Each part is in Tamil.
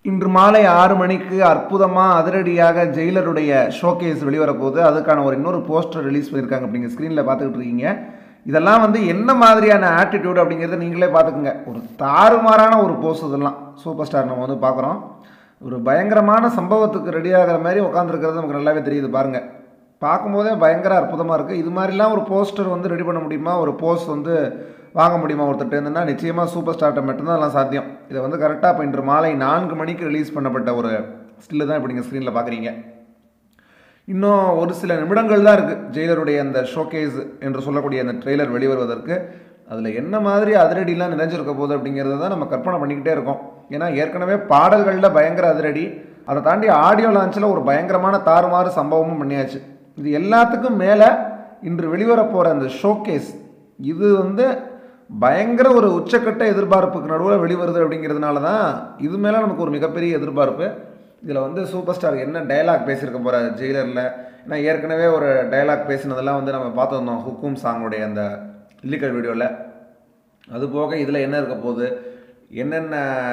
இன்று மாலை ஆறு மணிக்கு அற்புதமாக அதிரடியாக ஜெயிலருடைய ஷோகேஸ் வெளிவரப்போகுது அதுக்கான ஒரு இன்னொரு போஸ்டர் ரிலீஸ் பண்ணியிருக்காங்க அப்படிங்க ஸ்க்ரீனில் பார்த்துக்கிட்டு இருக்கீங்க இதெல்லாம் வந்து என்ன மாதிரியான ஆட்டிடியூட் அப்படிங்கிறத நீங்களே பார்த்துக்குங்க ஒரு தாறுமாறான ஒரு போஸ் இதெல்லாம் சூப்பர் ஸ்டார் நம்ம வந்து பார்க்குறோம் ஒரு பயங்கரமான சம்பவத்துக்கு ரெடி ஆகிற மாதிரி உட்காந்துருக்கிறது நமக்கு நல்லாவே தெரியுது பாருங்கள் பார்க்கும்போதே பயங்கர அற்புதமாக இருக்குது இது மாதிரிலாம் ஒரு போஸ்டர் வந்து ரெடி பண்ண முடியுமா ஒரு போஸ்ட் வந்து வாங்க முடியுமா ஒருத்தர்ட்ட இருந்துன்னா நிச்சயமாக சூப்பர் ஸ்டார்ட்டை மட்டும்தான் அதெல்லாம் சாத்தியம் இதை வந்து கரெக்டாக இப்போ இன்று மாலை நான்கு மணிக்கு ரிலீஸ் பண்ணப்பட்ட ஒரு ஸ்டில்லு தான் இப்போ நீங்கள் ஸ்க்ரீனில் பார்க்குறீங்க இன்னும் ஒரு சில நிமிடங்கள் தான் இருக்குது ஜெயிலருடைய அந்த ஷோகேஸ் என்று சொல்லக்கூடிய அந்த ட்ரெய்லர் வெளிவருவதற்கு அதில் என்ன மாதிரி அதிரடிலாம் நிறைஞ்சிருக்க போகுது அப்படிங்கிறத தான் நம்ம கற்பனை பண்ணிக்கிட்டே இருக்கோம் ஏன்னா ஏற்கனவே பாடல்களில் பயங்கர அதிரடி அதை தாண்டி ஆடியோ லான்ச்சில் ஒரு பயங்கரமான தாறுமாறு சம்பவமும் பண்ணியாச்சு இது எல்லாத்துக்கும் மேலே இன்று வெளிவர போகிற அந்த ஷோகேஸ் இது வந்து பயங்கர ஒரு உச்சக்கட்ட எதிர்பார்ப்புக்கு நடுவில் வெளிவருது அப்படிங்கிறதுனால தான் இது மேலே நமக்கு ஒரு மிகப்பெரிய எதிர்பார்ப்பு இதில் வந்து சூப்பர் ஸ்டார் என்ன டயலாக் பேசியிருக்க போகிறார் ஜெயிலரில் ஏன்னா ஏற்கனவே ஒரு டயலாக் பேசினதெல்லாம் வந்து நம்ம பார்த்துருந்தோம் ஹுக்கும் சாங்குடைய அந்த இல்லிக்கல் வீடியோவில் அது போக இதில் என்ன இருக்க போகுது என்னென்ன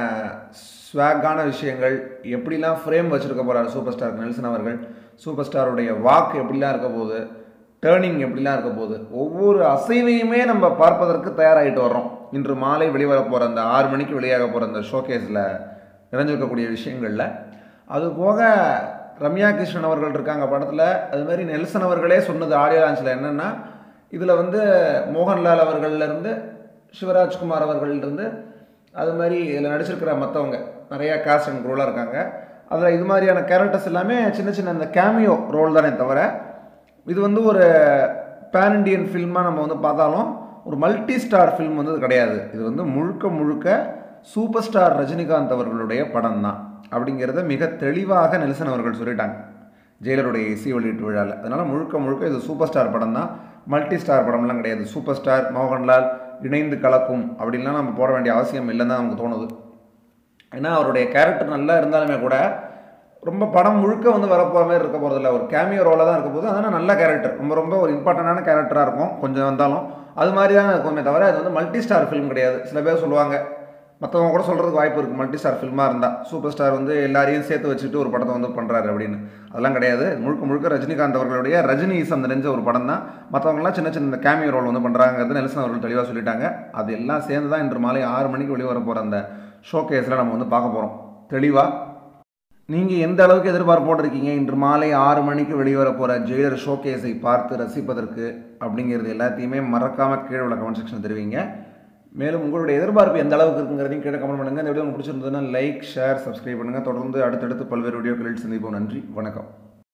ஸ்வாக்கான விஷயங்கள் எப்படிலாம் ஃப்ரேம் வச்சுருக்க போகிறார் சூப்பர் ஸ்டார் நெல்சன் அவர்கள் சூப்பர் ஸ்டாருடைய வாக் எப்படிலாம் இருக்க போகுது டேர்னிங் எப்படிலாம் இருக்க போகுது ஒவ்வொரு அசைவையுமே நம்ம பார்ப்பதற்கு தயாராகிட்டு வர்றோம் இன்று மாலை வெளிவர போகிற அந்த ஆறு மணிக்கு வெளியாக போகிற அந்த ஷோகேஸில் நிறைஞ்சிருக்கக்கூடிய விஷயங்களில் அது போக ரம்யா கிருஷ்ணன் அவர்கள் இருக்காங்க படத்தில் அது மாதிரி நெல்சன் அவர்களே சொன்னது ஆடியோ லான்ச்சில் என்னென்னா இதில் வந்து மோகன்லால் அவர்கள்லேருந்து சிவராஜ்குமார் அவர்கள்லேருந்து அது மாதிரி இதில் நடிச்சிருக்கிற மற்றவங்க நிறையா காஸ்ட் அண்ட் ரோலாக இருக்காங்க அதில் இது மாதிரியான கேரக்டர்ஸ் எல்லாமே சின்ன சின்ன அந்த கேமியோ ரோல் தானே தவிர இது வந்து ஒரு பேன் இண்டியன் ஃபில்மாக நம்ம வந்து பார்த்தாலும் ஒரு மல்டி ஸ்டார் ஃபில்ம் வந்து இது கிடையாது இது வந்து முழுக்க முழுக்க சூப்பர் ஸ்டார் ரஜினிகாந்த் அவர்களுடைய படம் தான் அப்படிங்கிறத மிக தெளிவாக நெல்சன் அவர்கள் சொல்லிட்டாங்க ஜெயிலருடைய இசை வெளியீட்டு விழாவில் அதனால் முழுக்க முழுக்க இது சூப்பர் ஸ்டார் படம் தான் மல்டி ஸ்டார் படம்லாம் கிடையாது சூப்பர் ஸ்டார் மோகன்லால் இணைந்து கலக்கும் அப்படின்லாம் நம்ம போட வேண்டிய அவசியம் இல்லைன்னு தான் நமக்கு தோணுது ஏன்னா அவருடைய கேரக்டர் நல்லா இருந்தாலுமே கூட ரொம்ப படம் முழுக்க வந்து வரப்போகிற மாதிரி இருக்க போகிறதில்ல ஒரு கேமியோ ரோலாக தான் இருக்க போது அதனால் நல்ல கேரக்டர் ரொம்ப ரொம்ப ஒரு இம்பார்ட்டண்டான கேரக்டராக இருக்கும் கொஞ்சம் வந்தாலும் அது மாதிரி தான் இருக்குமே தவிர அது வந்து மல்டி ஸ்டார் ஃபிலிம் கிடையாது சில பேர் சொல்லுவாங்க மற்றவங்க கூட சொல்கிறதுக்கு வாய்ப்பு இருக்குது மல்டி ஸ்டார் ஃபில்மாக இருந்தால் சூப்பர் ஸ்டார் வந்து எல்லாரையும் சேர்த்து வச்சுட்டு ஒரு படத்தை வந்து பண்ணுறாரு அப்படின்னு அதெல்லாம் கிடையாது முழுக்க முழுக்க ரஜினிகாந்த் அவர்களுடைய ரஜினி ஈசம் நிறைஞ்ச ஒரு படம் தான் மற்றவங்களாம் சின்ன சின்ன கேமியோ ரோல் வந்து பண்ணுறாங்கிறது நெல்சன் அவர்கள் தெளிவாக சொல்லிட்டாங்க அது எல்லாம் சேர்ந்து தான் இன்று மாலை ஆறு மணிக்கு வெளிவர போகிற அந்த ஷோ கேஸில் நம்ம வந்து பார்க்க போகிறோம் தெளிவாக நீங்கள் எந்த அளவுக்கு எதிர்பார்ப்போடு இருக்கீங்க இன்று மாலை ஆறு மணிக்கு வெளிவர போகிற ஜெயிலர் ஷோகேஸை பார்த்து ரசிப்பதற்கு அப்படிங்கிறது எல்லாத்தையுமே மறக்காமல் கீழே உள்ள கமெண்ட் செக்ஷன் தெரிவிங்க மேலும் உங்களுடைய எதிர்பார்ப்பு எந்த அளவுக்கு இருக்குங்கிறதையும் கீழே கமெண்ட் பண்ணுங்கள் இந்த வீடியோ உங்களுக்கு பிடிச்சிருந்ததுன்னா லைக் ஷேர் சப்ஸ்கிரைப் பண்ணுங்கள் தொடர்ந்து அடுத்தடுத்து பல்வேறு வீடியோக்களில் சந்திப்போம் நன்றி வணக்கம்